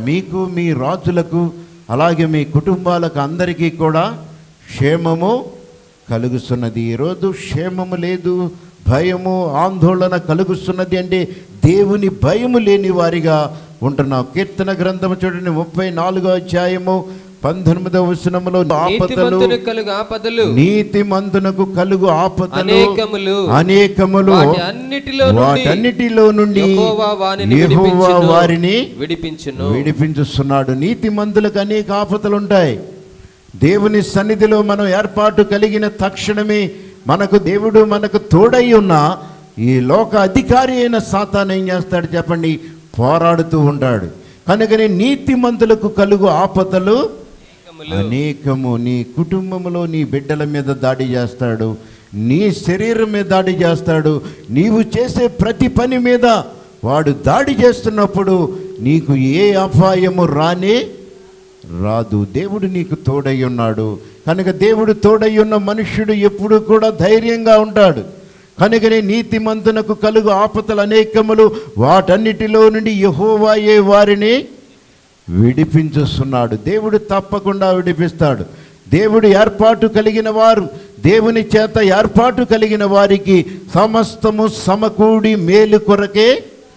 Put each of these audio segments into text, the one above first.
మీకు మీ రాజులకు అలాగే మీ కుటుంబాలకు అందరికీ కూడా క్షేమము కలుగుతున్నది ఈరోజు క్షేమము లేదు భయము ఆందోళన కలుగుతున్నది అంటే దేవుని భయము లేని వారిగా ఉంటున్నాం కీర్తన గ్రంథము చూడండి ముప్పై నాలుగో అధ్యాయము పంతొమ్మిదవ వచనములో ఆపదలు నీతిమంతునికి కలుగు ఆపదలు నీతి మందునకు కలుగు ఆపదలు అనేకములు అనేకములు వాటి అన్నిటిలో నుండి వాటన్నిటిలో నుండి యెహోవా వానిని యెహోవా విడిపించును. వారిని విడిపించును విడిపించుస్తున్నాడు నీతి మందులకు అనేక ఆపదలు ఉంటాయి దేవుని సన్నిధిలో మనం ఏర్పాటు కలిగిన తక్షణమే మనకు దేవుడు మనకు తోడై ఉన్న ఈ లోక అధికారి అయిన సాతాన్ ఏం చేస్తాడు చెప్పండి పోరాడుతూ ఉంటాడు కనుకనే నీతి మంతులకు కలుగు ఆపదలు అనేకము నీ కుటుంబంలో నీ బిడ్డల మీద దాడి చేస్తాడు నీ శరీరం మీద దాడి చేస్తాడు నీవు చేసే ప్రతి పని మీద వాడు దాడి చేస్తున్నప్పుడు నీకు ఏ అపాయము రానే రాదు దేవుడు నీకు తోడై ఉన్నాడు కనుక దేవుడు తోడై ఉన్న మనుష్యుడు ఎప్పుడు కూడా ధైర్యంగా ఉంటాడు కనుకనే నీతిమంతునకు కలుగు ఆపదలు అనేకములు వాటన్నిటిలో నుండి యెహోవాయే వారిని విడిపించుస్తున్నాడు దేవుడు తప్పకుండా విడిపిస్తాడు దేవుడు ఏర్పాటు కలిగిన వారు దేవుని చేత ఏర్పాటు కలిగిన వారికి సమస్తము సమకూడి మేలు కొరకే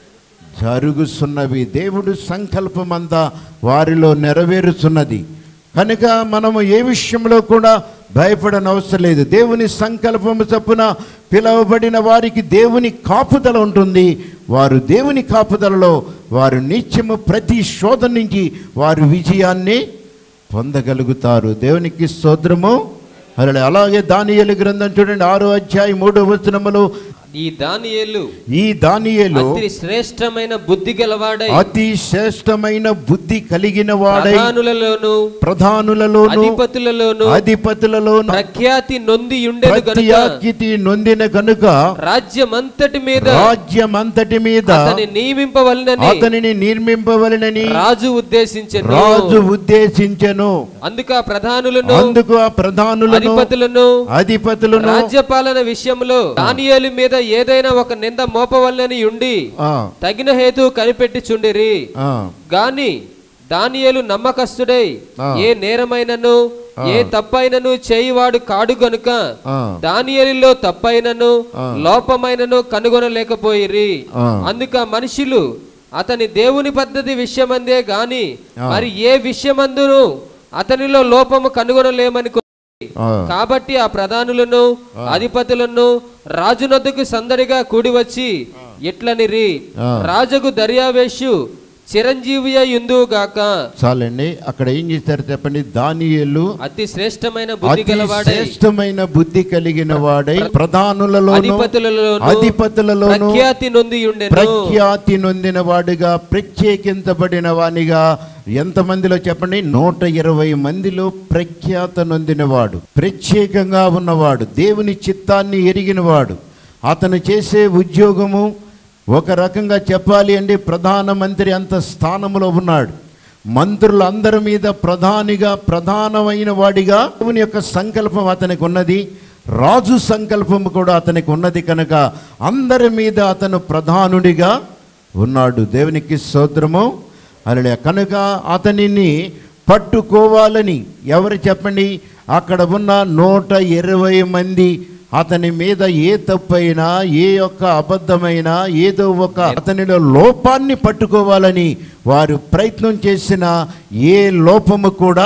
జరుగుతున్నవి దేవుడు సంకల్పమంతా వారిలో నెరవేరుతున్నది కనుక మనము ఏ విషయంలో కూడా భయపడనవసరం లేదు దేవుని సంకల్పము చొప్పున పిలువబడిన వారికి దేవుని కాపుదల ఉంటుంది వారు దేవుని కాపుదలలో వారు నిత్యము ప్రతి శోధన నుంచి వారు విజయాన్ని పొందగలుగుతారు దేవునికి స్తోత్రము అలా అలాగే దానియేలు గ్రంథం చూడండి ఆరో అధ్యాయం మూడో వచనములో ఈ దానియేలు ఈ దానియేలు అతి శ్రేష్టమైన బుద్ధి గలవాడై అతి శ్రేష్టమైన బుద్ధి కలిగిన వాడై ప్రధానులలోను ప్రధానులలోను అధిపతులలోను అధిపతులలోను ప్రఖ్యాతి నొంది ఉండేది గనుక ప్రత్యాకితి నొందిన కనుక రాజ్యమంతటి మీద రాజ్యమంతటి మీద అతని నియమింపవలనని అతనిని నిర్మింపవలనని రాజు ఉద్దేశించెను రాజు ఉద్దేశించెను అందుకు ఆ ప్రధానులను అందుకు ఆ ప్రధానులను అధిపతులను అధిపతులను రాజ్యపాలన విషయంలో దానియేలు మీద ఏదైనా ఒక నింద మోపవలనని ఉండి ఆ, తగిన హేతు కనిపెట్టి చుండిరి ఆ, గాని దానియేలు నమ్మకస్తుడై ఆ. ఏ నేరమైనను ఏ తప్పైనను చేయివాడు కాడు గనుక ఆ. దానియేలులో తప్పైనను లోపమైనను కనుగొనలేకపోయిరి ఆ. అందుక మనుషులు అతని దేవుని పద్ధతి విషయమందే గాని మరి ఏ విషయమందును అతనిలో లోపము కనుగొనలేమని ఆ. కాబట్టి ఆ ప్రధానులను అధిపతులను రాజునొద్దకు సందడిగా కూడి వచ్చి ఇట్లనిరి ఆ. రాజుకు దర్యావేషు చిరంజీవి గాక చాలండి అక్కడ ఏం చేశారు చెప్పండి దానియేలు అతి శ్రేష్టమైన బుద్ధి అతి గలవాడై శ్రేష్టమైన బుద్ధి కలిగిన వాడై ప్రధానులలోను అధిపతులలోను అధిపతులలోను ప్రఖ్యాతి నొంది ఉండెను ప్రఖ్యాతి నొందిన వాడిగా ప్రత్యేకించబడిన వానిగా ఎంతమందిలో చెప్పండి నూట ఇరవై మందిలో ప్రఖ్యాత నొందినవాడు ప్రత్యేకంగా ఉన్నవాడు దేవుని చిత్తాన్ని ఎరిగినవాడు అతను చేసే ఉద్యోగము ఒక రకంగా చెప్పాలి అంటే ప్రధానమంత్రి అంత స్థానంలో ఉన్నాడు మంత్రులందరి మీద ప్రధానిగా ప్రధానమైన వాడిగా దేవుని యొక్క సంకల్పం అతనికి ఉన్నది రాజు సంకల్పం కూడా అతనికి ఉన్నది కనుక అందరి మీద అతను ప్రధానుడిగా ఉన్నాడు దేవునికి స్తోత్రము అలా కనుక అతనిని పట్టుకోవాలని ఎవరు చెప్పండి అక్కడ ఉన్న నూట ఇరవై మంది అతని మీద ఏ తప్పైనా ఏ యొక్క అబద్ధమైనా ఏదో ఒక అతనిలో లోపాన్ని పట్టుకోవాలని వారు ప్రయత్నం చేసిన ఏ లోపము కూడా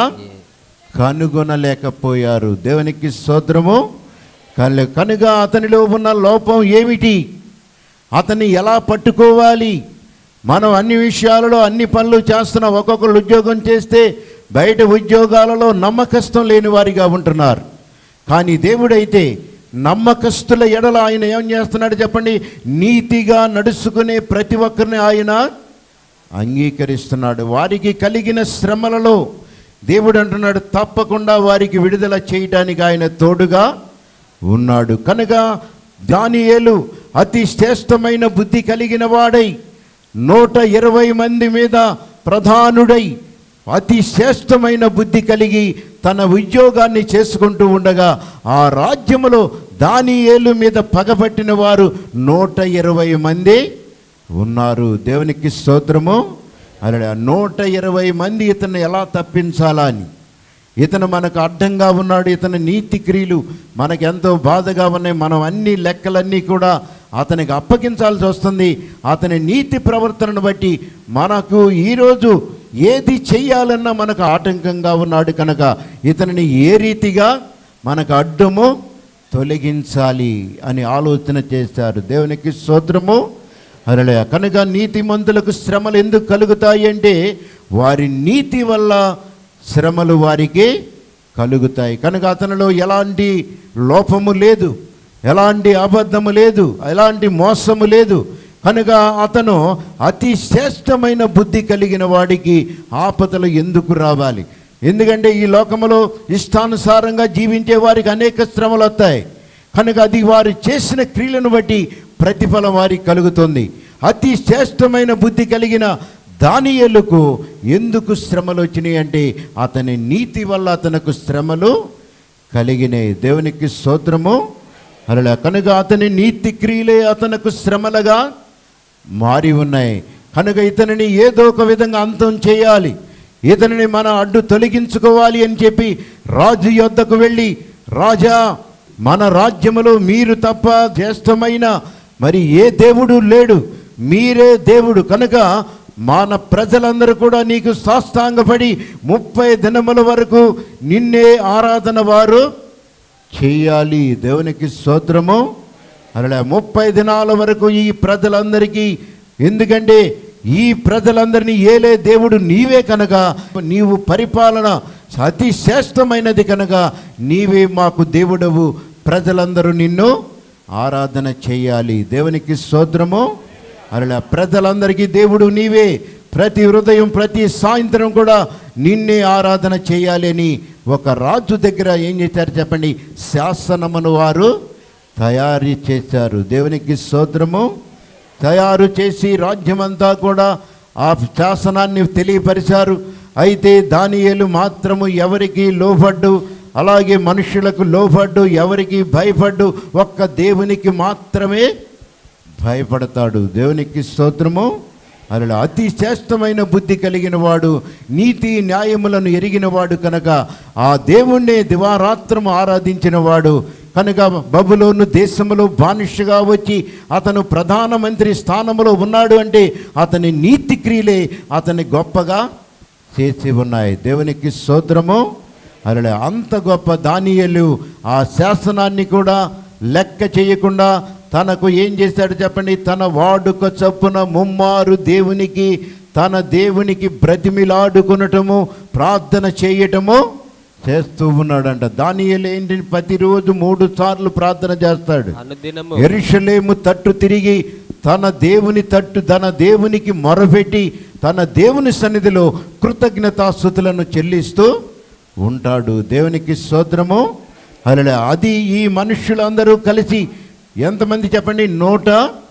కనుగొనలేకపోయారు దేవునికి స్తోత్రము కను- కనుక అతనిలో ఉన్న లోపం ఏమిటి అతన్ని ఎలా పట్టుకోవాలి మనం అన్ని విషయాలలో అన్ని పనులు చేస్తున్నాం ఒక్కొక్కరు ఉద్యోగం చేస్తే బయట ఉద్యోగాలలో నమ్మకస్తం లేని వారిగా ఉంటున్నారు కానీ దేవుడైతే నమ్మకస్తుల ఎడల ఆయన ఏం చేస్తున్నాడు చెప్పండి నీతిగా నడుచుకునే ప్రతి ఒక్కరిని ఆయన అంగీకరిస్తున్నాడు వారికి కలిగిన శ్రమలలో దేవుడు అంటున్నాడు తప్పకుండా వారికి విడుదల చేయటానికి ఆయన తోడుగా ఉన్నాడు కనుక దానియేలు అతి శ్రేష్టమైన బుద్ధి కలిగిన వాడై నూట ఇరవై మంది మీద ప్రధానుడై అతి శ్రేష్టమైన బుద్ధి కలిగి తన ఉద్యోగాన్ని చేసుకుంటూ ఉండగా ఆ రాజ్యములో దానియేలు మీద పగబట్టిన వారు నూట ఇరవై మంది ఉన్నారు దేవునికి స్తోత్రము అలా నూట ఇరవై మంది ఇతన్ని ఎలా తప్పించాలా అని ఇతను మనకు అడ్డంగా ఉన్నాడు ఇతని నీతి క్రియలు మనకు ఎంతో బాధగా ఉన్నాయి మనం అన్ని లెక్కలన్నీ కూడా అతనికి అప్పగించాల్సి వస్తుంది అతని నీతి ప్రవర్తనను బట్టి మనకు ఈరోజు ఏది చెయ్యాలన్నా మనకు ఆటంకంగా ఉన్నాడు కనుక ఇతనిని ఏ రీతిగా మనకు అడ్డము తొలగించాలి అని ఆలోచన చేశారు దేవునికి స్తోత్రము అరలే కనుక నీతిమంతులకు శ్రమలు ఎందుకు కలుగుతాయి అంటే వారి నీతి వల్ల శ్రమలు వారికి కలుగుతాయి కనుక అతనిలో ఎలాంటి లోపము లేదు ఎలాంటి అబద్ధము లేదు ఎలాంటి మోసము లేదు కనుక అతను అతి శ్రేష్టమైన బుద్ధి కలిగిన వాడికి ఆపదలు ఎందుకు రావాలి ఎందుకంటే ఈ లోకములో ఇష్టానుసారంగా జీవించే వారికి అనేక శ్రమలు వస్తాయి కనుక అది వారు చేసిన క్రియలను బట్టి ప్రతిఫలం వారికి కలుగుతుంది అతి శ్రేష్టమైన బుద్ధి కలిగిన దానియేలుకు ఎందుకు శ్రమలు వచ్చినాయి అంటే అతని నీతి వల్ల అతనికి శ్రమలు కలిగినాయి దేవునికి స్తోత్రము అలా కనుక అతని నీతి క్రియలే అతనికి శ్రమలుగా మారి ఉన్నాయి కనుక ఇతనిని ఏదో ఒక విధంగా అంతం చేయాలి ఇతనిని మన అడ్డు తొలగించుకోవాలి అని చెప్పి రాజు యొద్దకు వెళ్ళి రాజా మన రాజ్యములో మీరు తప్ప జ్యేష్టమైన మరి ఏ దేవుడు లేడు మీరే దేవుడు కనుక మన ప్రజలందరూ కూడా నీకు సాష్టాంగపడి ముప్పై దినముల వరకు నిన్నే ఆరాధన వారు చేయాలి దేవునికి స్తోత్రము అలా ముప్పై దినాల వరకు ఈ ప్రజలందరికీ ఎందుకంటే ఈ ప్రజలందరినీ ఏలే దేవుడు నీవే కనుక నీవు పరిపాలన అతి శ్రేష్టమైనది కనుక నీవే మాకు దేవుడవు ప్రజలందరూ నిన్ను ఆరాధన చేయాలి దేవునికి స్తోత్రము అలా ప్రజలందరికీ దేవుడు నీవే ప్రతి హృదయం ప్రతి సాయంత్రం కూడా నిన్నే ఆరాధన చేయాలి అని ఒక రాజు దగ్గర ఏం చేశారు చెప్పండి శాసనమును వారు తయారు చేశారు దేవునికి స్తోత్రము తయారు చేసి రాజ్యమంతా కూడా ఆ శాసనాన్ని తెలియపరిచారు అయితే దానియేలు మాత్రము ఎవరికి లోబడ్డు అలాగే మనుషులకు లోబడ్డు ఎవరికి భయపడ్డు ఒక్క దేవునికి మాత్రమే భయపడతాడు దేవునికి స్తోత్రము అలా అతి శ్రేష్టమైన బుద్ధి కలిగిన వాడు నీతి న్యాయములను ఎరిగిన వాడు కనుక ఆ దేవుణ్ణే దివారాత్రము ఆరాధించిన వాడు కనుక బబులోను దేశములో బానిషగా వచ్చి అతను ప్రధానమంత్రి స్థానంలో ఉన్నాడు అంటే అతని నీతి క్రియలే అతని గొప్పగా చేసి ఉన్నాయి దేవునికి స్తోత్రము అలా అంత గొప్ప దానియలు ఆ శాసనాన్ని కూడా లెక్క చేయకుండా తనకు ఏం చేశాడు చెప్పండి తన వాడుక చొప్పున ముమ్మారు దేవునికి తన దేవునికి బ్రతిమిలాడుకునటము ప్రార్థన చేయటము చేస్తూ ఉన్నాడంట దానియలు ఏంటి ప్రతిరోజు మూడు సార్లు ప్రార్థన చేస్తాడు అనుదినము ఎరుషలేము తట్టు తిరిగి తన దేవుని తట్టు తన దేవునికి మొరపెట్టి తన దేవుని సన్నిధిలో కృతజ్ఞతాస్థుతులను చెల్లిస్తూ ఉంటాడు దేవునికి స్తోత్రము అలా అది ఈ మనుషులందరూ కలిసి ఎంతమంది చెప్పండి నూట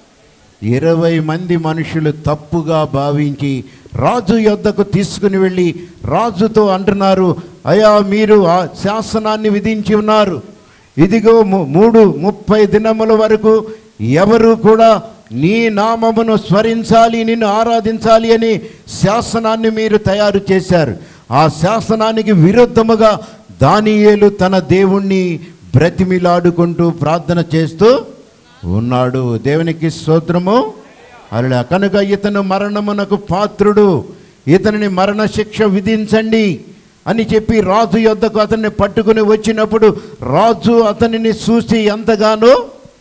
ఇరవై మంది మనుషులు తప్పుగా భావించి రాజు యొద్దకు తీసుకుని వెళ్ళి రాజుతో అంటున్నారు అయా మీరు ఆ శాసనాన్ని విధించి ఉన్నారు ఇదిగో ము- మూడు ముప్పై దినముల వరకు ఎవరు కూడా నీ నామమును స్మరించాలి నిన్ను ఆరాధించాలి అని శాసనాన్ని మీరు తయారు చేశారు ఆ శాసనానికి విరుద్ధముగా దానియేలు తన దేవుణ్ణి బ్రతిమిలాడుకుంటూ ప్రార్థన చేస్తూ ఉన్నాడు దేవునికి స్తోత్రము అలా కనుక ఇతను మరణమునకు పాత్రుడు ఇతనిని మరణ శిక్ష విధించండి అని చెప్పి రాజు యొద్దకు అతన్ని పట్టుకుని వచ్చినప్పుడు రాజు అతనిని చూసి ఎంతగానో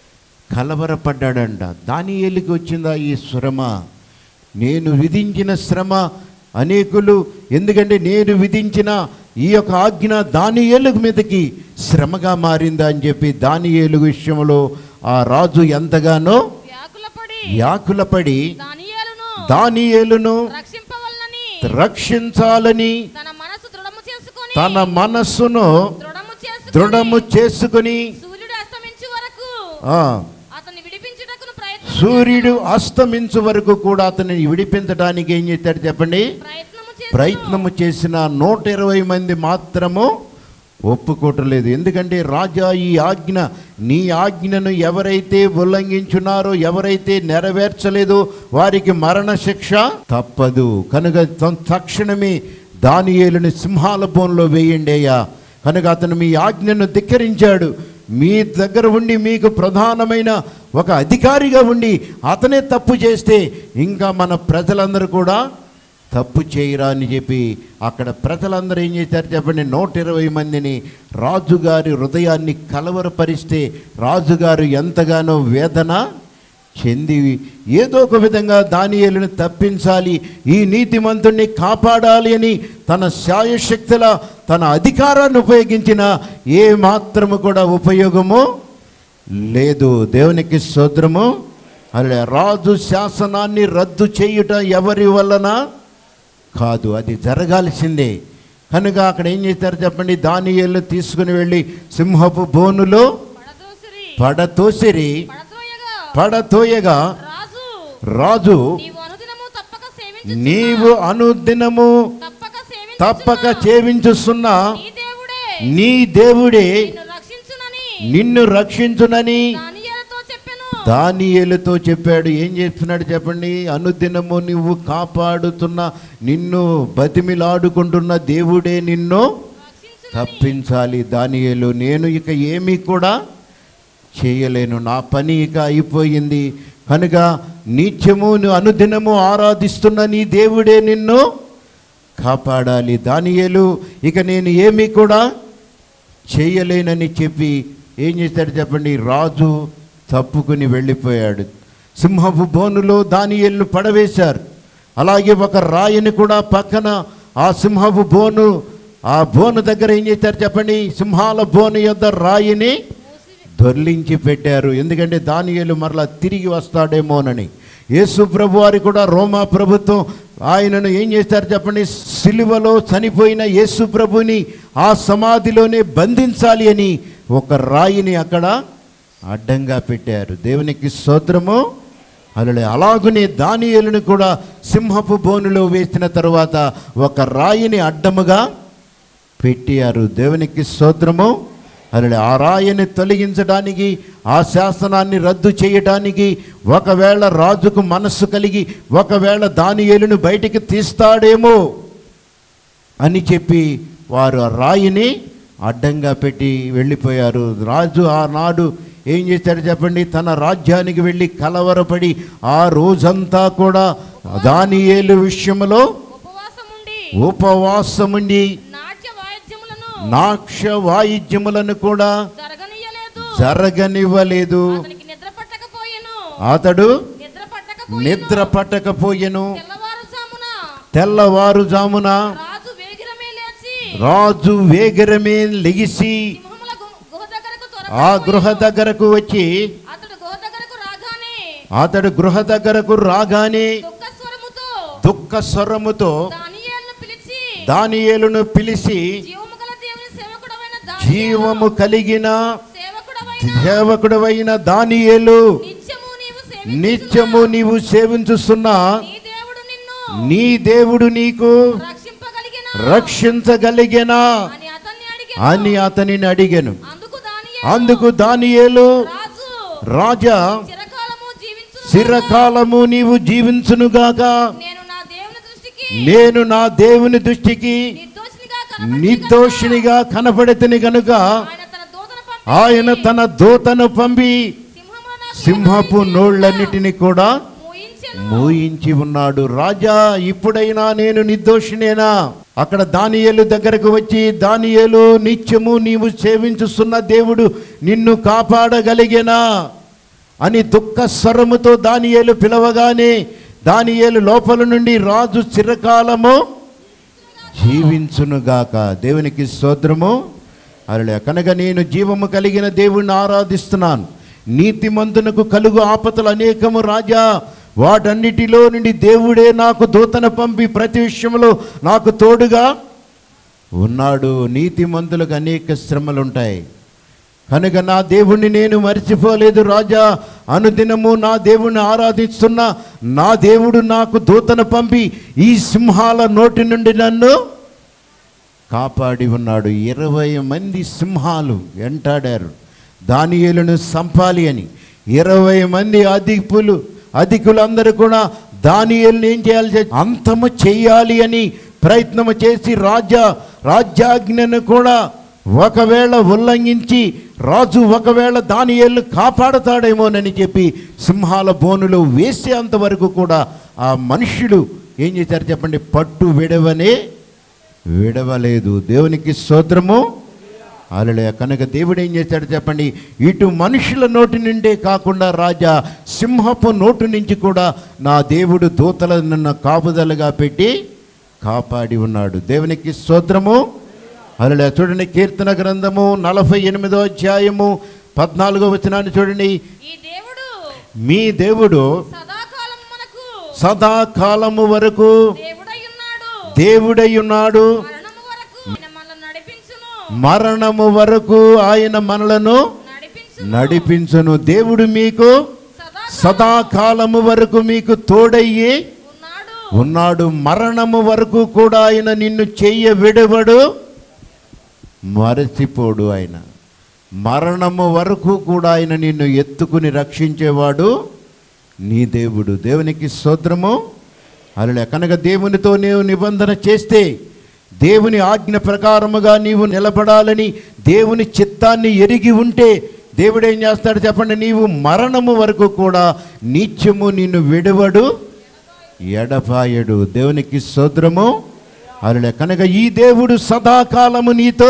కలవరపడ్డాడంట దాని ఏలికి వచ్చిందా ఈ శ్రమ నేను విధించిన శ్రమ అనేకులు ఎందుకంటే నేను విధించిన ఈ యొక్క ఆజ్ఞ దాని ఏలుగు మీదకి శ్రమగా మారిందా అని చెప్పి దాని ఏలుగు విషయంలో ఆ రాజు ఎంతగానో వ్యాకులపడి యాకులపడి దానియేలును దానియేలును రక్షింపవలనని రక్షించాలని తన మనసు దృఢము చేసుకొని తన మనస్సును దృఢము చేసుకొని దృఢము చేసుకుని సూర్యుడు అస్తమించు వరకు ఆ, అతన్ని విడిపించుటకును ప్రయత్నం సూర్యుడు అస్తమించు వరకు కూడా అతనిని విడిపించడానికి ఏం చేశాడు చెప్పండి ప్రయత్నము చేసి ప్రయత్నము చేసిన నూట ఇరవై మంది మాత్రము ఒప్పుకోవటం ఎందుకంటే రాజా ఈ ఆజ్ఞ నీ ఆజ్ఞను ఎవరైతే ఉల్లంఘించున్నారో ఎవరైతే నెరవేర్చలేదో వారికి మరణ శిక్ష తప్పదు కనుక త- తక్షణమే దానియేలుని సింహాల బోన్లో వేయండి అయ్యా కనుక అతను మీ ఆజ్ఞను ధిక్కరించాడు మీ దగ్గర ఉండి మీకు ప్రధానమైన ఒక అధికారిగా ఉండి అతనే తప్పు చేస్తే ఇంకా మన ప్రజలందరూ కూడా తప్పు చేయరా అని చెప్పి అక్కడ ప్రజలందరూ ఏం చేశారు చెప్పండి నూట ఇరవై మందిని రాజుగారి హృదయాన్ని కలవరపరిస్తే రాజుగారు ఎంతగానో వేదన చెంది ఏదో ఒక విధంగా దానియేలుని తప్పించాలి ఈ నీతిమంతుణ్ణి కాపాడాలి అని తన శాయశక్తుల తన అధికారాన్ని ఉపయోగించిన ఏ మాత్రము కూడా ఉపయోగము లేదు దేవునికి స్తోత్రము అలా రాజు శాసనాన్ని రద్దు చేయుట ఎవరి వలన కాదు అది జరగాల్సిందే కనుక అక్కడ ఏం చేస్తారు చెప్పండి దానియేలు తీసుకుని వెళ్ళి సింహపు బోనులో పడదోసిరి పడతోసిరి పడతోయగా పడతోయగా రాజు రాజు నీవు అనుదినము తప్పక సేవించు నీవు అనుదినము తప్పక సేవించు తప్పక చేవించుస్తున్న నీ దేవుడే నీ దేవుడే నిన్ను రక్షించునని నిన్ను రక్షించునని దానియేలుతో చెప్పెను దానియేలుతో చెప్పాడు ఏం చేస్తున్నాడు చెప్పండి అనుదినము నువ్వు కాపాడుతున్న నిన్ను బతిమిలాడుకుంటున్న దేవుడే నిన్ను రక్షించునని తప్పించాలి దానియేలు నేను ఇక ఏమీ కూడా చేయలేను నా పని ఇక అయిపోయింది కనుక నిత్యము నువ్వు అనుదినము ఆరాధిస్తున్న నీ దేవుడే నిన్ను కాపాడాలి దానియేలు ఇక నేను ఏమీ కూడా చేయలేనని చెప్పి ఏం చేశాడు చెప్పండి రాజు తప్పుకుని వెళ్ళిపోయాడు సింహపు బోనులో దానియేలును పడవేశారు అలాగే ఒక రాయిని కూడా పక్కన ఆ సింహపు బోను ఆ బోను దగ్గర ఏం చేశారు చెప్పండి సింహాల బోను యొద్ద రాయిని దొర్లించి పెట్టారు ఎందుకంటే దానియేలు మరలా తిరిగి వస్తాడేమోనని యేసు ప్రభు వారి కూడా రోమా ప్రభుత్వం ఆయనను ఏం చేశారు చెప్పండి సిలువలో చనిపోయిన యేసు ప్రభుని ఆ సమాధిలోనే బంధించాలి అని ఒక రాయిని అక్కడ అడ్డంగా పెట్టారు దేవునికి స్తోత్రము అలా అలాగునే దానియేలును కూడా సింహపు బోనులో వేసిన తరువాత ఒక రాయిని అడ్డముగా పెట్టారు దేవునికి స్తోత్రము అలా ఆ రాయిని తొలగించడానికి ఆ శాసనాన్ని రద్దు చేయడానికి ఒకవేళ రాజుకు మనస్సు కలిగి ఒకవేళ దానియేలును బయటికి తీస్తాడేమో అని చెప్పి వారు ఆ రాయిని అడ్డంగా పెట్టి వెళ్ళిపోయారు రాజు ఆనాడు ఏం చేశాడు చెప్పండి తన రాజ్యానికి వెళ్ళి కలవరపడి ఆ రోజంతా కూడా దానియేలు విషయంలో ఉపవాసముండి ఉపవాసముండి నాట్య వాయిద్యములను నాక్ష వాయిద్యములను కూడా జరగనీయలేదు జరగనివ్వలేదు అతనికి నిద్ర పట్టకపోయెను అతడు నిద్ర పట్టకపోయెను నిద్ర పట్టకపోయెను తెల్లవారుజామున తెల్లవారుజామున రాజు వేగిరమే లేచి రాజు వేగరమే లెగిసి సింహముల గు- గుహ దగ్గరకు ఆ త్వరగా గృహ పోయెను. దగ్గరకు వచ్చి అతడు గుహ దగ్గరకు రాగానే అతడు గృహ దగ్గరకు రాగానే దుఃఖ స్వరముతో దుఃఖ స్వరముతో దానియేలును పిలిచి దానియేలును పిలిచి జీవము గల దేవుని సేవకుడవైన జీవము కలిగిన సేవకుడవైన సేవకుడవైన దానియేలు నిత్యము నీవు నిత్యము నీవు సేవించుస్తున్న నీ దేవుడు నిన్ను నీ దేవుడు నీకు రక్షింపగలిగిన రక్షించగలిగేనా అని అతన్ని అడిగి అని అతనిని అడిగాను అందుకు దానియేలు అందుకు దానియేలు రాజు రాజా చిరకాలము జీవించు చిరకాలము నీవు జీవించునుగాక నేను నా దేవుని దృష్టికి నేను నా దేవుని దృష్టికి నిర్దోషినిగా కనబడి నిర్దోషినిగా కనపడితని గనుక ఆయన తన దూతను పంపి ఆయన తన దూతను పంపి సింహముల నాకు సింహపు నోళ్ళన్నిటిని కూడా మూయించెను. మూయించి ఉన్నాడు రాజా ఇప్పుడైనా నేను నిర్దోషినేనా అక్కడ దానియేలు దగ్గరకు వచ్చి దానియేలు నిత్యము నీవు సేవించుస్తున్న దేవుడు నిన్ను కాపాడగలిగేనా అని దుఃఖ స్వరముతో దానియేలు పిలవగానే దానియేలు లోపల నుండి రాజు చిరకాలము జీవించునుగాక దేవునికి స్తోత్రము అలా కనుక నేను జీవము కలిగిన దేవుణ్ణి ఆరాధిస్తున్నాను నీతిమంతునకు కలుగు ఆపదలు అనేకము రాజా వాటన్నిటిలో నుండి దేవుడే నాకు దూతను పంపి ప్రతి విషయంలో నాకు తోడుగా ఉన్నాడు నీతిమంతులకు అనేక శ్రమలు ఉంటాయి కనుక నా దేవుణ్ణి నేను మర్చిపోలేదు రాజా అనుదినము నా దేవుణ్ణి ఆరాధిస్తున్న నా దేవుడు నాకు దూతను పంపి ఈ సింహాల నోటి నుండి నన్ను కాపాడి ఉన్నాడు ఇరవై మంది సింహాలు వెంటాడారు దానియేలును సంపాలి అని ఇరవై మంది అధికులు అధికులందరూ కూడా దానియేలుని ఏం చేయాలి చె- అంతము చేయాలి అని ప్రయత్నము చేసి రాజా రాజ్యాజ్ఞను కూడా ఒకవేళ ఉల్లంఘించి రాజు ఒకవేళ దానియేలు కాపాడతాడేమోనని చెప్పి సింహాల బోనులో వేసేంత వరకు కూడా ఆ మనుష్యుడు ఏం చేశారు చెప్పండి పట్టు విడవనే విడవలేదు దేవునికి స్తోత్రము అలలే కనుక దేవుడు ఏం చేశాడు చెప్పండి ఇటు మనుషుల నోటి నుండే కాకుండా రాజా సింహపు నోటు నుంచి కూడా నా దేవుడు దూతలను నన్ను కాపుదలుగా పెట్టి కాపాడి ఉన్నాడు దేవునికి స్తోత్రము అలలే చూడండి కీర్తన గ్రంథము నలభై ఎనిమిదో అధ్యాయము పద్నాలుగో వచనాన్ని చూడండి ఈ దేవుడు మీ దేవుడు సదాకాలం మనకు సదాకాలము వరకు దేవుడై ఉన్నాడు దేవుడై ఉన్నాడు మరణము వరకు ఆయన మనల్ని నడిపించును మరణము వరకు ఆయన మనలను నడిపించు నడిపించును దేవుడు మీకు సదా సదాకాలము వరకు మీకు తోడయ్యి ఉన్నాడు ఉన్నాడు మరణము వరకు కూడా ఆయన నిన్ను చెయ్య విడవడు మరచిపోడు ఆయన మరణము వరకు కూడా ఆయన నిన్ను ఎత్తుకుని రక్షించేవాడు నీ దేవుడు దేవునికి స్తోత్రము అలా కనుక దేవునితో నీవు నిబంధన చేస్తే దేవుని ఆజ్ఞ ప్రకారముగా నీవు నిలబడాలని దేవుని చిత్తాన్ని ఎరిగి ఉంటే దేవుడు ఏం చేస్తాడు చెప్పండి నీవు మరణము వరకు కూడా నిత్యము నిన్ను విడవడు ఎడపాయడు దేవునికి స్తోత్రము అలా కనుక ఈ దేవుడు సదాకాలము నీతో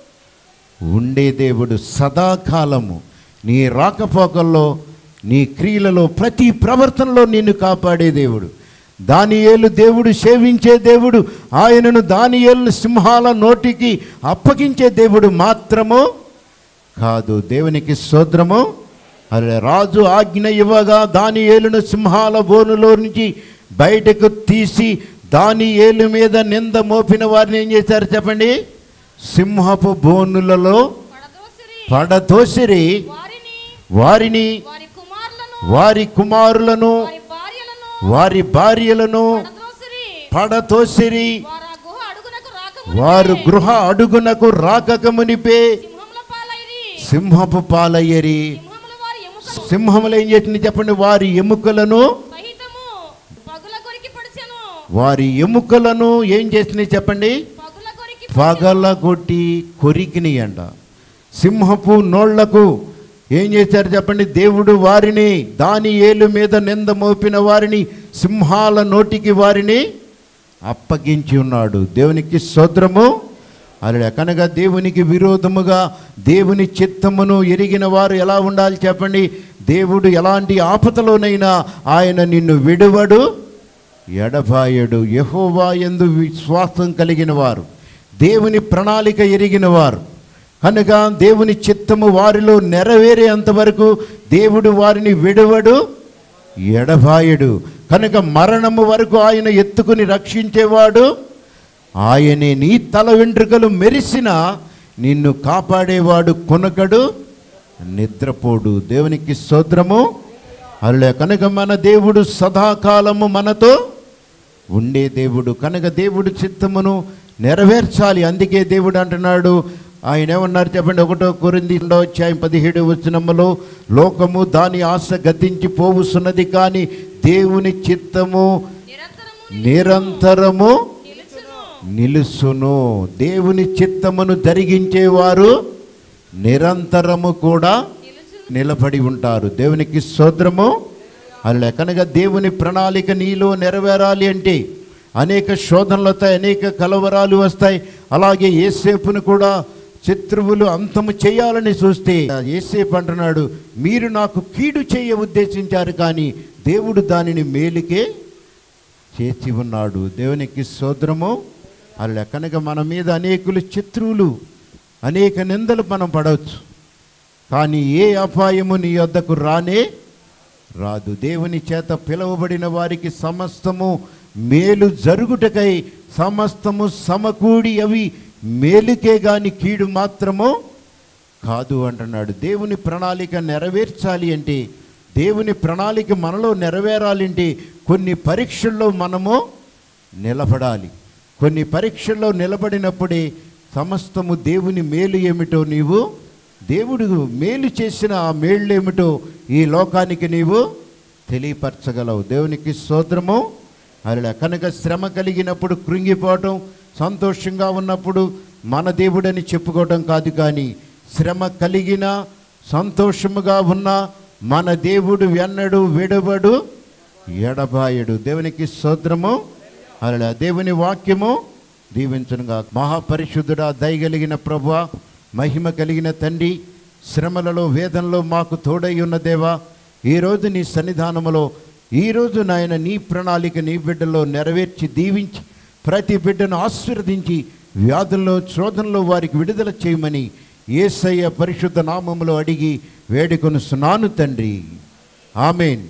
ఉండే దేవుడు సదాకాలము నీ రాకపోకల్లో నీ క్రియలలో ప్రతి ప్రవర్తనలో నిన్ను కాపాడే దేవుడు దానియేలు దేవుడు సేవించే దేవుడు ఆయనను దానియేలు సింహాల నోటికి అప్పగించే దేవుడు మాత్రము కాదు దేవునికి స్తోత్రము అరే రాజు ఆజ్ఞ ఇవ్వగా దాని ఏలును సింహాల బోనులో నుంచి బయటకు తీసి దాని ఏలు మీద నింద మోపిన వారిని ఏం చేశారు చెప్పండి సింహపు బోనులలో పడదోసిరి పడదోసిరి వారిని వారిని వారి కుమారులను వారి కుమారులను వారి భార్యలను వారి భార్యలను పడదోసిరి పడతోసిరి వారు ఆ గుహ అడుగునకు రాక వారు గృహ అడుగునకు రాకక మునిపే సింహముల పాలైరి సింహపు పాలయ్యరి సింహముల వారి ఎముకలు సింహములు ఏం చేసింది చెప్పండి వారి ఎముకలను సహితము పగుల కొరికి పడిచెను వారి ఎముకలను ఏం చేసినాయి చెప్పండి పగుల కొరికి పగలగొట్టి కొరికిని అంట సింహపు నోళ్లకు ఏం చేశారు చెప్పండి దేవుడు వారిని దాని ఏలు మీద నింద మోపిన వారిని సింహాల నోటికి వారిని అప్పగించి ఉన్నాడు దేవునికి సోద్రము అలా కనుక దేవునికి విరోధముగా దేవుని చిత్తమును ఎరిగిన వారు ఎలా ఉండాలి చెప్పండి దేవుడు ఎలాంటి ఆపదలోనైనా ఆయన నిన్ను విడువడు ఎడబాయడు యహోవా ఎందు విశ్వాసం కలిగిన వారు దేవుని ప్రణాళిక ఎరిగిన వారు కనుక దేవుని చిత్తము వారిలో నెరవేరేంత వరకు దేవుడు వారిని విడవడు ఎడబాయడు కనుక మరణము వరకు ఆయన ఎత్తుకుని రక్షించేవాడు ఆయనే నీ తల వెంట్రుకలు మెరిసిన నిన్ను కాపాడేవాడు కొనకడు నిద్రపోడు దేవునికి స్తోత్రము అల్లే కనుక మన దేవుడు సదాకాలము మనతో ఉండే దేవుడు కనుక దేవుడు చిత్తమును నెరవేర్చాలి అందుకే దేవుడు అంటున్నాడు ఆయన ఏమన్నారు చెప్పండి ఒకటో కొరింది అధ్యాయం పదిహేడు వచనములో లోకము దాని ఆశ గతించి పోవుస్తున్నది కానీ దేవుని చిత్తము నిరంతరము నిరంతరము నిలుచును నిలుసును దేవుని చిత్తమును జరిగించేవారు నిరంతరము కూడా నిలుచును నిలబడి ఉంటారు దేవునికి స్తోత్రము అలా కనుక దేవుని ప్రణాళిక నీలో నెరవేరాలి అంటే అనేక శోధనలు వస్తాయి అనేక కలవరాలు వస్తాయి అలాగే ఏసేపును కూడా శత్రువులు అంతము చేయాలని చూస్తే ఏసేపు అంటున్నాడు మీరు నాకు కీడు చేయ ఉద్దేశించారు కానీ దేవుడు దానిని మేలుకే చేసి ఉన్నాడు దేవునికి సోదరము అలా కనుక మన మీద అనేకులు శత్రువులు అనేక నిందలు మనం పడవచ్చు కానీ ఏ అపాయము నీ వద్దకు రానే రాదు దేవుని చేత పిలువబడిన వారికి సమస్తము మేలు జరుగుటకై సమస్తము సమకూడి అవి మేలుకే గాని కీడు మాత్రము కాదు అంటున్నాడు దేవుని ప్రణాళిక నెరవేర్చాలి అంటే దేవుని ప్రణాళిక మనలో నెరవేరాలంటే కొన్ని పరీక్షల్లో మనము నిలబడాలి కొన్ని పరీక్షల్లో నిలబడినప్పుడే సమస్తము దేవుని మేలు ఏమిటో నీవు దేవుడు మేలు చేసిన ఆ మేళ్ళు ఏమిటో ఈ లోకానికి నీవు తెలియపరచగలవు దేవునికి స్తోత్రము అలా కనుక శ్రమ కలిగినప్పుడు కృంగిపోవటం సంతోషంగా ఉన్నప్పుడు మన దేవుడని చెప్పుకోవటం కాదు కానీ శ్రమ కలిగిన సంతోషముగా ఉన్న మన దేవుడు వెన్నడు విడవడు ఎడబాయడు దేవునికి స్తోత్రము అలా దేవుని వాక్యము దీవించనుగా మహాపరిశుద్ధుడా దయగలిగిన ప్రభు మహిమ కలిగిన తండ్రి శ్రమలలో వేదనలో మాకు తోడై ఉన్న దేవా ఈరోజు నీ సన్నిధానములో ఈరోజు నాయన నీ ప్రణాళిక నీ బిడ్డలో నెరవేర్చి దీవించి ప్రతి బిడ్డను ఆశీర్వదించి వ్యాధుల్లో శోధనలో వారికి విడుదల చేయమని ఏసయ్య పరిశుద్ధ నామములో అడిగి వేడుకొనుస్తున్నాను తండ్రి ఆమెన్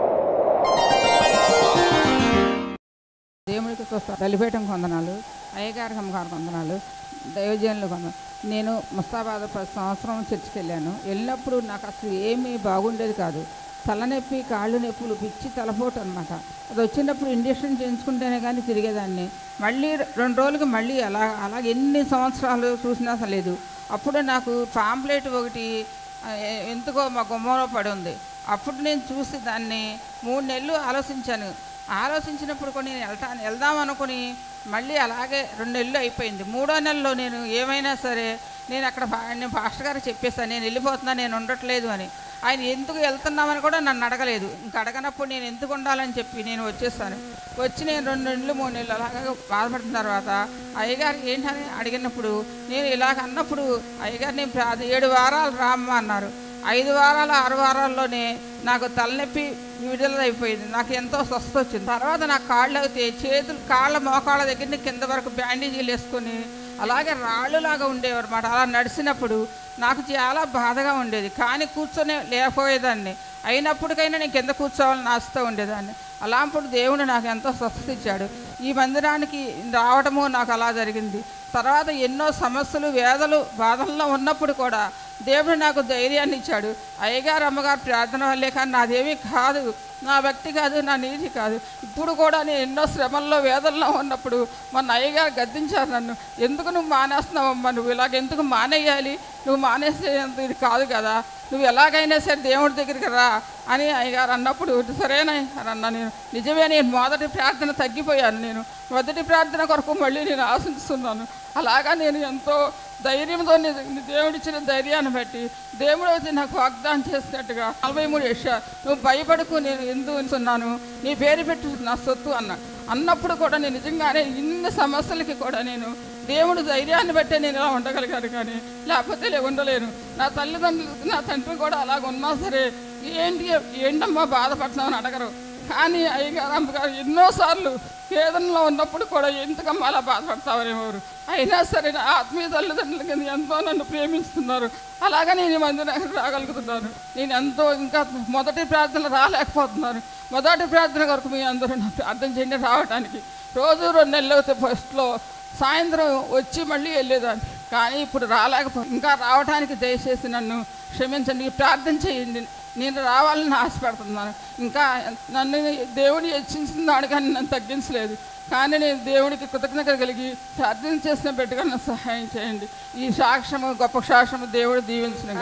దేవుడికి చూస్తా బలిపీఠం కొందనాలు అయ్యగారికి అమ్మగారికి వందనాలు దైవజనులు కొందనాలు నేను ముస్తాబాద్ ప్రతి సంవత్సరం చర్చికి వెళ్ళాను వెళ్ళినప్పుడు నాకు అసలు ఏమీ బాగుండేది కాదు తలనొప్పి కాళ్ళు నొప్పులు పిచ్చి తలపోటు అనమాట అది వచ్చినప్పుడు ఇంజక్షన్ చేయించుకుంటేనే కానీ తిరిగేదాన్ని మళ్ళీ రెండు రోజులకి మళ్ళీ అలా అలా ఎన్ని సంవత్సరాలు చూసినా అసలు లేదు అప్పుడు నాకు పాంప్లెట్ ఒకటి ఆ, ఎ- ఎందుకో మా గుమ్మంలో పడి ఉంది అప్పుడు నేను చూసి దాన్ని మూడు నెలలు ఆలోచించాను ఆలోచించినప్పుడు కూడా నేను వెళ్తాను వెళ్దాం అనుకుని మళ్ళీ అలాగే రెండు నెలలు అయిపోయింది మూడో నెలలో నేను ఏమైనా సరే నేను అక్కడ పా- నేను పాస్టర్ గారికి చెప్పేస్తాను నేను వెళ్ళిపోతున్నా నేను ఉండట్లేదు అని ఆయన ఎందుకు వెళ్తున్నామని కూడా నన్ను అడగలేదు ఇంక అడగనప్పుడు నేను ఎందుకు ఉండాలని చెప్పి నేను వచ్చేస్తాను వచ్చి నేను రెండు నెలలు మూడు నెలలు అలాగా బాధపడిన తర్వాత అయ్యగారు ఏంటని అడిగినప్పుడు నేను ఇలాగ అన్నప్పుడు అయ్యగారు నేను ప్రా- ఏడు వారాలు రామ్మ అన్నారు ఐదు వారాలు ఆరు వారాల్లోనే నాకు తలనొప్పి విడుదల అయిపోయింది నాకు ఎంతో స్వస్థ వచ్చింది తర్వాత నా కాళ్ళు అయితే చేతులు కాళ్ళ మోకాళ్ళ దగ్గర కింద వరకు బ్యాండేజీలు వేసుకొని అలాగే రాళ్ళులాగా ఉండేవారు అనమాట అలా నడిచినప్పుడు నాకు చాలా బాధగా ఉండేది కానీ కూర్చొని లేకపోయేదాన్ని అయినప్పటికైనా నేను కింద కూర్చోవాలని ఆశతో ఉండేదాన్ని అలాంటి దేవుడు నాకు ఎంతో స్వస్థత ఇచ్చాడు ఈ మందిరానికి రావడము నాకు అలా జరిగింది తర్వాత ఎన్నో సమస్యలు వేదలు బాధల్లో ఉన్నప్పుడు కూడా దేవుడు నాకు ధైర్యాన్ని ఇచ్చాడు అయ్యగారు అమ్మగారు ప్రార్థన వల్లే కానీ నాదేమీ కాదు నా భక్తి కాదు నా నీతి కాదు ఇప్పుడు కూడా నేను ఎన్నో శ్రమల్లో వేదనలో ఉన్నప్పుడు మొన్న అయ్యగారు గద్దించారు నన్ను ఎందుకు నువ్వు మానేస్తున్నావమ్మా నువ్వు ఇలాగ ఎందుకు మానేయాలి నువ్వు మానేసేంత ఇది కాదు కదా నువ్వు ఎలాగైనా సరే దేవుడి దగ్గరికి రా అని అయ్యగారు అన్నప్పుడు సరేనా అని అన్నా నేను నిజమే నేను మొదటి ప్రార్థన తగ్గిపోయాను నేను మొదటి ప్రార్థన కొరకు మళ్ళీ నేను ఆశిస్తున్నాను అలాగా నేను ఎంతో ధైర్యంతో ని- ని- దేవుడిచ్చిన ధైర్యాన్ని బట్టి దేవుడు వచ్చి నాకు వాగ్దానం చేసినట్టుగా నలభై మూడు యెషయా, నువ్వు భయపడకు నేను ఎందుకు ఉంచున్నాను నీ పేరు పెట్టు నా సొత్తు అన్న అన్నప్పుడు కూడా నేను నిజంగానే ఇన్ని సమస్యలకి కూడా నేను దేవుడు ధైర్యాన్ని బట్టే నేను ఇలా ఉండగలిగాను కానీ లేకపోతే లే ఉండలేను నా తల్లిదండ్రులు నా తండ్రి కూడా అలాగ ఉన్నా సరే ఏంటి ఏంటమ్మా బాధపడుతున్నామని అడగరు కానీ అయ్యగారు అమ్మగారు ఎన్నోసార్లు వేదనలో ఉన్నప్పుడు కూడా ఎందుకమ్మా అలా బాధపడతావనేవారు అయినా సరే నా ఆత్మీయ తల్లిదండ్రులు కింద ఎంతో నన్ను ప్రేమిస్తున్నారు అలాగా నేను ఈ మందిరానికి రాగలుగుతున్నాను నేను ఎంతో ఇంకా మొదటి ప్రార్థన రాలేకపోతున్నాను మొదటి ప్రార్థన కొరకు మీ అందరూ నా ప్రార్థన చేయండి రావడానికి రోజు రెండు నెలలు అవుతాయి ఫస్ట్లో సాయంత్రం వచ్చి మళ్ళీ వెళ్ళేదాన్ని కానీ ఇప్పుడు రాలేకపో ఇంకా రావడానికి దయచేసి నన్ను క్షమించండి ప్రార్థన చేయండి నేను రావాలని ఆశపడుతున్నాను ఇంకా నన్ను దేవుడు హెచ్చించున్నాడు కానీ నన్ను తగ్గించలేదు కానీ నేను దేవుడికి కృతజ్ఞత కలిగి ప్రార్థన చేసిన బిడ్డగా నాకు సహాయం చేయండి ఈ సాక్ష్యము గొప్ప సాక్ష్యము దేవుడు దీవించిన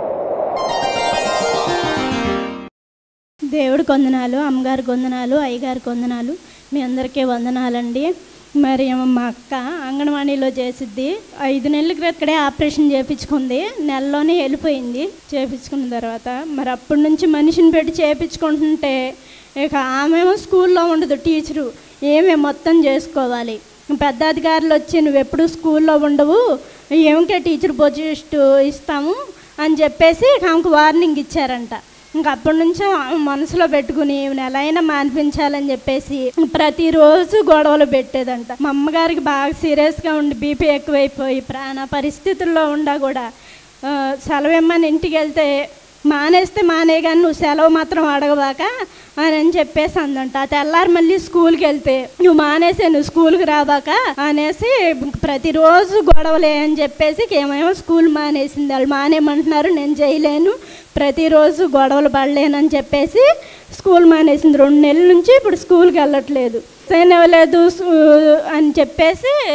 దేవుడికి వందనాలు అమ్మగారికి వందనాలు అయ్యగారికి వందనాలు మీ అందరికీ వందనాలండి మరి మా అక్క అంగన్వాడీలో చేసిద్ది ఐదు నెలల క్రితడే ఆపరేషన్ చేయించుకుంది నెలలోనే వెళ్ళిపోయింది చేయించుకున్న తర్వాత మరి అప్పటి నుంచి మనిషిని పెట్టి చేయించుకుంటుంటే ఇక ఆమెమో స్కూల్లో ఉండదు టీచరు ఏమే మొత్తం చేసుకోవాలి పెద్ద అధికారులు వచ్చి నువ్వు ఎప్పుడు స్కూల్లో ఉండవు ఏమికే టీచర్ పొజిస్ట్ ఇస్తాము అని చెప్పేసి ఆమెకు వార్నింగ్ ఇచ్చారంట ఇంక అప్పటి నుంచి ఆమె మనసులో పెట్టుకుని ఈమెను ఎలా అయినా మాన్పించాలని చెప్పేసి ప్రతిరోజు గొడవలు పెట్టేదంట మా అమ్మగారికి బాగా సీరియస్గా ఉండి బీపీ ఎక్కువైపోయి ప్రాణ పరిస్థితుల్లో ఉండా కూడా ఆ, సెలవు ఇమ్మని ఇంటికి వెళ్తే మానేస్తే మానే కానీ నువ్వు సెలవు మాత్రం అడగబాక అని అని చెప్పేసి అందంట ఆ తెల్లారి మళ్ళీ స్కూల్కి వెళ్తే నువ్వు మానేసే నువ్వు స్కూల్కి రాబాక అనేసి ప్రతిరోజు గొడవలే అని చెప్పేసి ఏమేమో స్కూల్ మానేసింది వాళ్ళు మానేయమంటున్నారు నేను చేయలేను ప్రతిరోజు గొడవలు పడలేనని చెప్పేసి స్కూల్ మానేసింది రెండు నెలల నుంచి ఇప్పుడు స్కూల్కి వెళ్ళట్లేదు సైన్ ఇవ్వలేదు సు- అని చెప్పేసి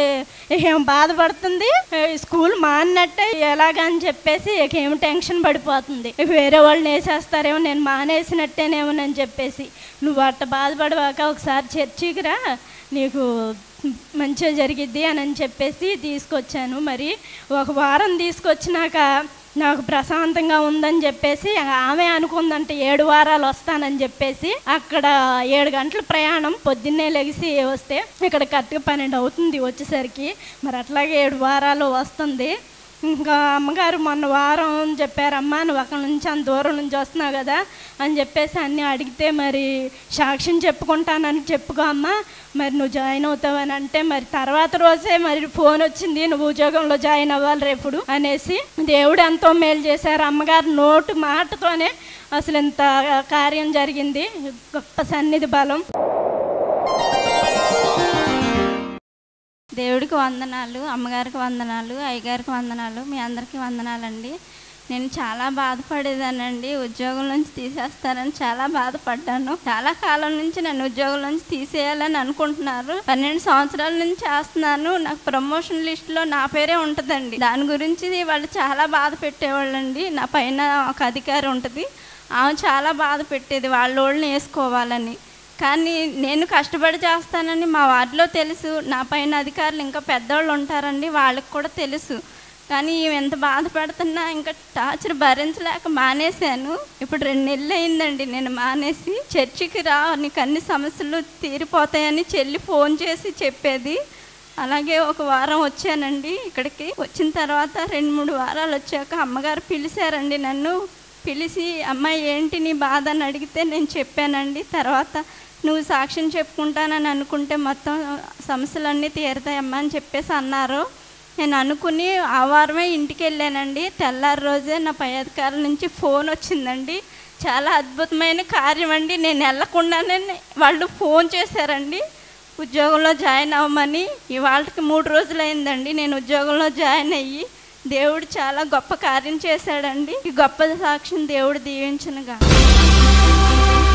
ఏం బాధపడుతుంది ఏ, స్కూల్ మానట్టే ఎలాగని చెప్పేసి ఇక ఏం టెన్షన్ పడిపోతుంది ఇక వేరే వాళ్ళని వేసేస్తారేమో నేను మానేసినట్టేనేమోనని చెప్పేసి నువ్వు అట్ట బాధపడవాక ఒకసారి చర్చికి రా నీకు మంచిగా జరిగిద్ది అని అని చెప్పేసి తీసుకొచ్చాను మరి ఒక వారం తీసుకొచ్చినాక నాకు ప్రశాంతంగా ఉందని చెప్పేసి ఆమె అనుకుందంటే ఏడు వారాలు వస్తానని చెప్పేసి అక్కడ ఏడు గంటల ప్రయాణం పొద్దున్నే లెగిసి వస్తే ఇక్కడ కరెక్ట్గా పన్నెండు అవుతుంది వచ్చేసరికి మరి అట్లాగే ఏడు వారాలు వస్తుంది ఇంకా అమ్మగారు మొన్న వారం చెప్పారమ్మా నువ్వు అక్కడ నుంచి అంత దూరం నుంచి వస్తున్నావు కదా అని చెప్పేసి అన్నీ అడిగితే మరి సాక్ష్యం చెప్పుకుంటానని చెప్పుకో అమ్మా మరి నువ్వు జాయిన్ అవుతావని అంటే మరి తర్వాత రోజే మరి ఫోన్ వచ్చింది నువ్వు ఉద్యోగంలో జాయిన్ అవ్వాలి రేపుడు అనేసి దేవుడు ఎంతో మేలు చేశారు అమ్మగారు నోటు మాటతోనే అసలు ఇంత కార్యం జరిగింది గొప్ప సన్నిధి బలం దేవుడికి వందనాలు అమ్మగారికి వందనాలు అయ్యగారికి వందనాలు మీ అందరికీ వందనాలండి నేను చాలా బాధపడేదానండి ఉద్యోగం నుంచి తీసేస్తారని చాలా బాధపడ్డాను చాలా కాలం నుంచి నన్ను ఉద్యోగం నుంచి తీసేయాలని అనుకుంటున్నారు పన్నెండు సంవత్సరాల నుంచి చేస్తున్నాను నాకు ప్రమోషన్ లిస్ట్లో నా పేరే ఉంటుందండి దాని గురించి వాళ్ళు చాలా బాధ పెట్టేవాళ్ళండి నా పైన ఒక అధికారి ఉంటుంది ఆమె చాలా బాధ పెట్టేది వాళ్ళ వాళ్ళని వేసుకోవాలని కానీ నేను కష్టపడి చేస్తానని మా వార్డులో తెలుసు నా పైన అధికారులు ఇంకా పెద్దవాళ్ళు ఉంటారండి వాళ్ళకి కూడా తెలుసు కానీ ఈమె ఎంత బాధపడుతున్నా ఇంకా టార్చర్ భరించలేక మానేశాను ఇప్పుడు రెండు నెలలు అయిందండి నేను మానేసి చర్చికి రా నీకు అన్ని సమస్యలు తీరిపోతాయని చెల్లి ఫోన్ చేసి చెప్పేది అలాగే ఒక వారం వచ్చానండి ఇక్కడికి వచ్చిన తర్వాత రెండు మూడు వారాలు వచ్చాక అమ్మగారు పిలిచారండి నన్ను పిలిచి అమ్మాయి ఏంటి నీ బాధ అని అడిగితే నేను చెప్పానండి తర్వాత నువ్వు సాక్ష్యం చెప్పుకుంటానని అనుకుంటే మొత్తం సమస్యలన్నీ తీరుతాయమ్మా అని చెప్పేసి అన్నారు నేను అనుకుని ఆ వారమే ఇంటికి వెళ్ళానండి తెల్లారి రోజే నా పై అధికారుల నుంచి ఫోన్ వచ్చిందండి చాలా అద్భుతమైన కార్యం అండి నేను వెళ్ళకుండానే వాళ్ళు ఫోన్ చేశారండి ఉద్యోగంలో జాయిన్ అవ్వమని ఇవాళకి మూడు రోజులు అయిందండి నేను ఉద్యోగంలో జాయిన్ అయ్యి దేవుడు చాలా గొప్ప కార్యం చేశాడండి ఈ గొప్ప సాక్ష్యం దేవుడు దీవించనుగా